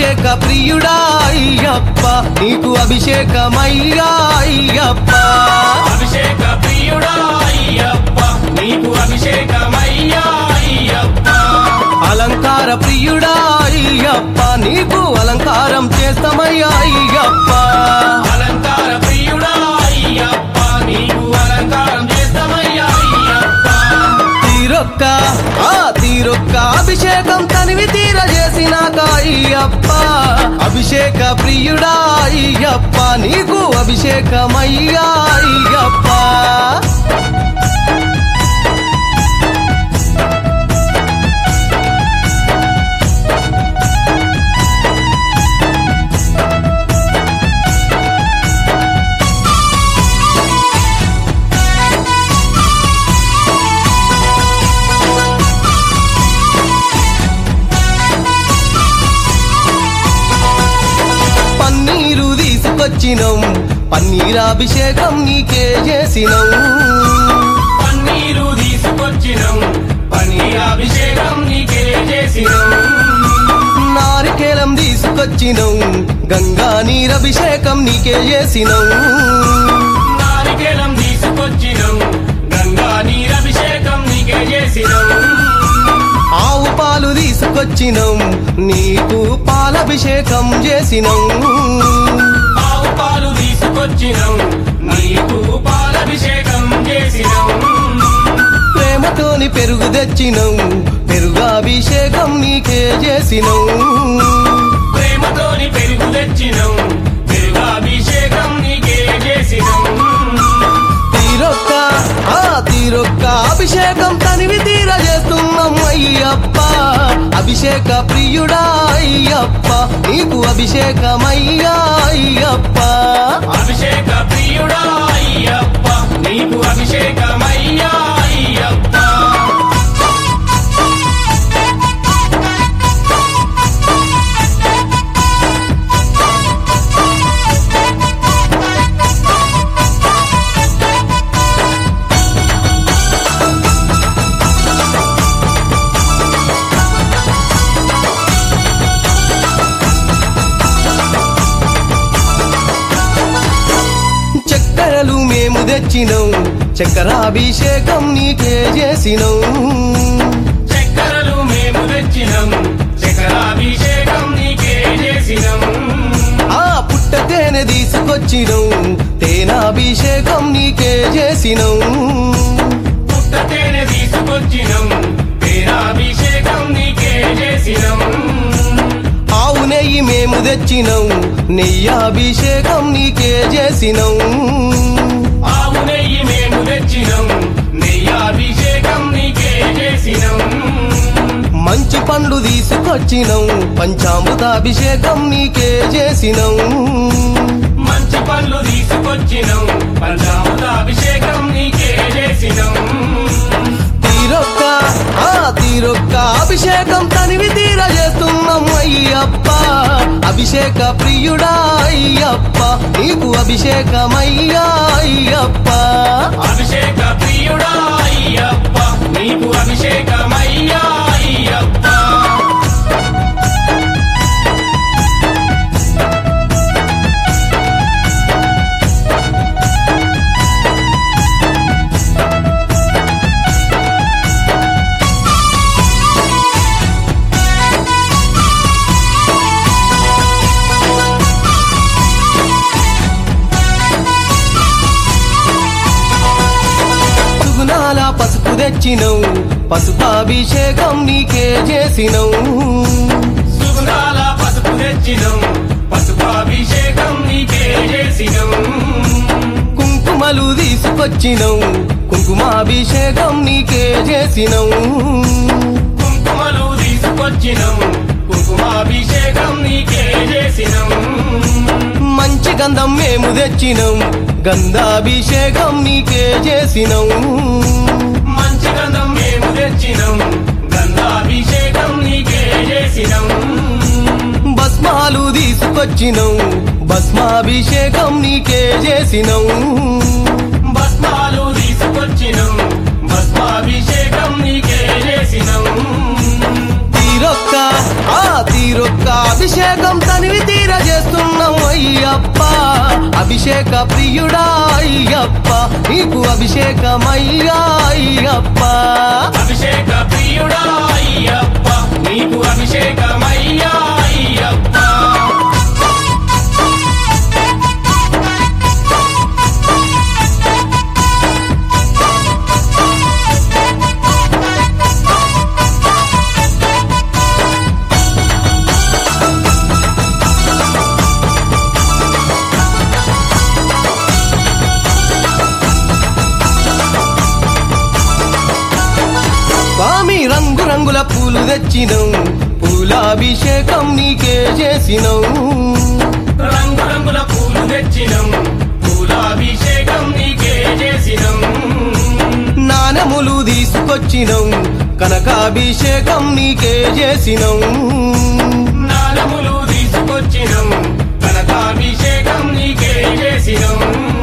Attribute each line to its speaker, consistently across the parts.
Speaker 1: అభిషేక ప్రియుడా అయ్యప్ప నీకు అభిషేకమయ్యా అయ్యప్ప
Speaker 2: అభిషేక ప్రియుడా అయ్యప్ప నీకు అభిషేకమయ్యా అయ్యప్ప
Speaker 1: అలంకార ప్రియుడా అయ్యప్ప నీకు అలంకారం చేస్తామయ్యా అయ్యప్ప
Speaker 2: అలంకార ప్రియుడా అయ్యప్ప నీకు అలంకారం చేస్తామయ్యా అయ్యప్ప
Speaker 1: తీరొక్క ఆ తీరొక్క అభిషేకం తనివి తీర చేసినాక అయ్యప్ప అభిషేక ప్రియుడా అయ్యప్ప నీకు అభిషేకమయ్యా అయ్యప్ప పన్నీరు తీసుకొచ్చినం పన్నీరాభిషేకం నీకే చేసినం
Speaker 2: పన్నీరు తీసుకొచ్చినం పన్నీరాభిషేకం నీకే చేసినం
Speaker 1: నారికేలం తీసుకొచ్చినం గంగా నీరభిషేకం నీకే చేసినం
Speaker 2: నారికేలం తీసుకొచ్చినం గంగా నీరభిషేకం నీకే చేసినం
Speaker 1: ఆవు పాలు తీసుకొచ్చినం నీకు పాలభిషేకం చేసినం
Speaker 2: ఆవు పాలు తీసుకొచ్చినం నీకు పాలభిషేకం చేసినం
Speaker 1: ప్రేమతోని పెరుగు తెచ్చినం పెరుగాభిషేకం నీకే చేసినం
Speaker 2: ప్రేమతోని పెరుగు తెచ్చినం పెరుగాభిషేకం నీకే చేసినం
Speaker 1: తీరొక్క ఆ తీరొక్క అభిషేకం తనివి తీర చేస్తున్నాం అయ్యప్ప అభిషేక ప్రియుడా అయ్యప్ప నీకు అభిషేకమయ్యా అయ్యప్ప
Speaker 2: అభిషేక ప్రియుడా అయ్యప్ప నీకు అభిషేకమయ్యా అయ్యప్ప
Speaker 1: చక్కెరలు మేము తెచ్చినం చక్కెరాభిషేకం నీకే చేసినం
Speaker 2: చక్కెరలు మేము తెచ్చినం చక్కెరాభిషేకం నీకే చేసినం
Speaker 1: ఆ పుట్ట తేనె తీసుకొచ్చినం తేనాభిషేకం నీకే చేసినం
Speaker 2: పుట్ట తేనె తీసుకొచ్చినం తేనాభిషేకం నీకే చేసినం
Speaker 1: ఆవు నెయ్యి మేము తెచ్చినం నెయ్యాభిషేకం నీకే చేసినం
Speaker 2: ఆవు నెయ్యి మేము తెచ్చినం నెయ్యాభిషేకం నీకే చేసినం
Speaker 1: మంచి పండ్లు తీసుకొచ్చినం పంచామృతాభిషేకం నీకే చేసినం
Speaker 2: మంచి పళ్ళు తీసుకొచ్చినం పంచామృత అభిషేకం నీకే చేసినం
Speaker 1: తీరొక్క ఆ తీరొక్క అభిషేకం తనివి తీర చేస్తున్నాం అయ్యప్ప అభిషేక ప్రియుడా అయ్యప్ప నీకు అభిషేకమయ్యా అయ్యప్ప
Speaker 2: అభిషేక ప్రియుడా అయ్యప్ప నీకు అభిషేకమయ్యా అయ్యప్ప
Speaker 1: సుగుణాల పసుపు తెచ్చినం పసుపాభిషేకం నీకే చేసినం
Speaker 2: సుగుణాల పసుపు తెచ్చినం పసుపాభిషేకం నీకే చేసినం
Speaker 1: కుంకుమలు తీసుకొచ్చినం కుంకుమాభిషేకం నీకే చేసినం
Speaker 2: కుంకుమలు తీసుకొచ్చినం కుంకుమాభిషేకం నీకే చేసినం
Speaker 1: మంచి గంధం మేము తెచ్చినం గంధాభిషేకం నీకే చేసినం
Speaker 2: మంచి గంధం మేము తెచ్చినం గంధాభిషేకం నీకే చేసినం
Speaker 1: భస్మాలు తీసుకొచ్చినం భస్మాభిషేకం నీకే చేసినం
Speaker 2: భస్మాలు తీసుకొచ్చినం భస్మాభిషేకం నీకే చేసినం
Speaker 1: తీరొక్క ఆ తీరొక్క తీరొక్క అభిషేకం తనివి తీర చేస్తున్నావు అయ్యప్ప అభిషేక ప్రియుడా అయ్యప్ప నీకు అభిషేకమయ్యా అయ్యప్ప
Speaker 2: అభిషేక ప్రియుడా అయ్యప్ప నీకు అభిషేకమయ్యా అయ్యప్ప
Speaker 1: స్వామి రంగు రంగుల పూలు తెచ్చినవు పూలాభిషేకం నీకే చేసినవు
Speaker 2: రంగు రంగుల పూలు తెచ్చినం పూలాభిషేకం నీకే చేసినం
Speaker 1: నాణములు తీసుకొచ్చినవు కనకాభిషేకం నీకే చేసినవు
Speaker 2: నానములు తీసుకొచ్చినం కనకాభిషేకం నీకే చేసినం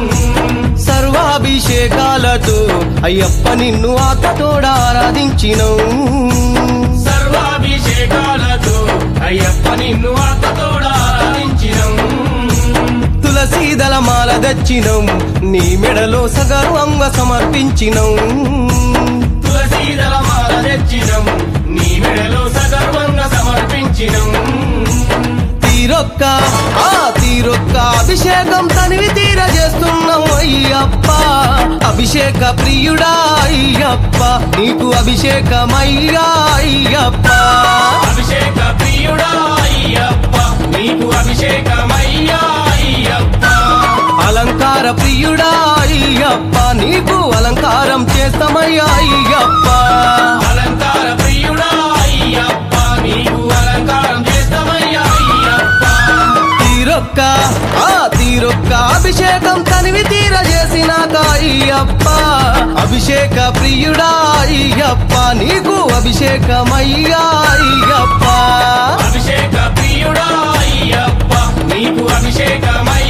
Speaker 1: సర్వాభిషేకాలతో అయ్యప్ప నిన్ను ఆత్మతోడ ఆరాధించినవు
Speaker 2: సర్వాభిషేకాలతో అయ్యప్ప నిన్ను ఆత్మతోడ ఆరాధించినం
Speaker 1: తులసీదల మాల తెచ్చినం నీ మెడలో సగర్వంగా సమర్పించినవు
Speaker 2: తులసీదల మాల తెచ్చినం నీ మెడలో సగర్వంగా సమర్పించినం
Speaker 1: తీరొక్క ఆ తీరొక్క అభిషేకం తనివి తీర చేస్తున్నావు అయ్యప్ప అభిషేక ప్రియుడా అయ్యప్ప నీకు అభిషేకమయ్యా అయ్యప్ప
Speaker 2: అభిషేక ప్రియుడా అయ్యప్ప నీకు అభిషేకమయ్యా అయ్యప్ప
Speaker 1: అలంకార ప్రియుడా అయ్యప్ప నీకు అలంకారం చేస్తామయ్యా అయ్యప్ప
Speaker 2: అలంకార ప్రియుడా అయ్యప్ప నీకు అలంకారం చేస్తామయ్యా అయ్యప్ప
Speaker 1: తీరొక్క ఆ తీరొక్క అభిషేకం తనివి తీర చేసినాక అయ్యప్ప అభిషేక ప్రియుడా అయ్యప్ప నీకు అభిషేకమయ్యా అయ్యప్ప
Speaker 2: అభిషేక ప్రియుడా అయ్యప్ప నీకు అభిషేకమయ్యా